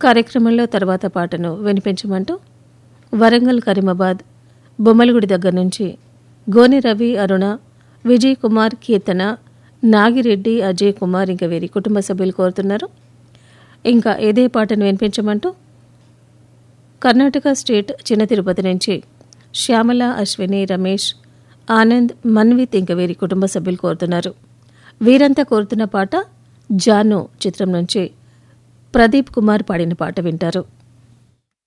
కార్యక్రమంలో తర్వాత పాటను వినిపించమంటూ వరంగల్ కరీమాబాద్ బొమ్మలగుడి దగ్గర నుంచి గోని రవి అరుణ విజయ్ కుమార్ కీర్తన నాగిరెడ్డి అజయ్ కుమార్ ఇంకా వీరి కుటుంబ సభ్యులు కోరుతున్నారు ఇంకా ఏదే పాటను వినిపించమంటూ కర్ణాటక స్టేట్ చిన్న తిరుపతి నుంచి శ్యామల అశ్విని రమేష్ ఆనంద్ మన్విత్ ఇంకా వీరి కుటుంబ సభ్యులు కోరుతున్నారు వీరంతా కోరుతున్న పాట జాను చిత్రం నుంచి ప్రదీప్ కుమార్ పాడిన పాట వింటారు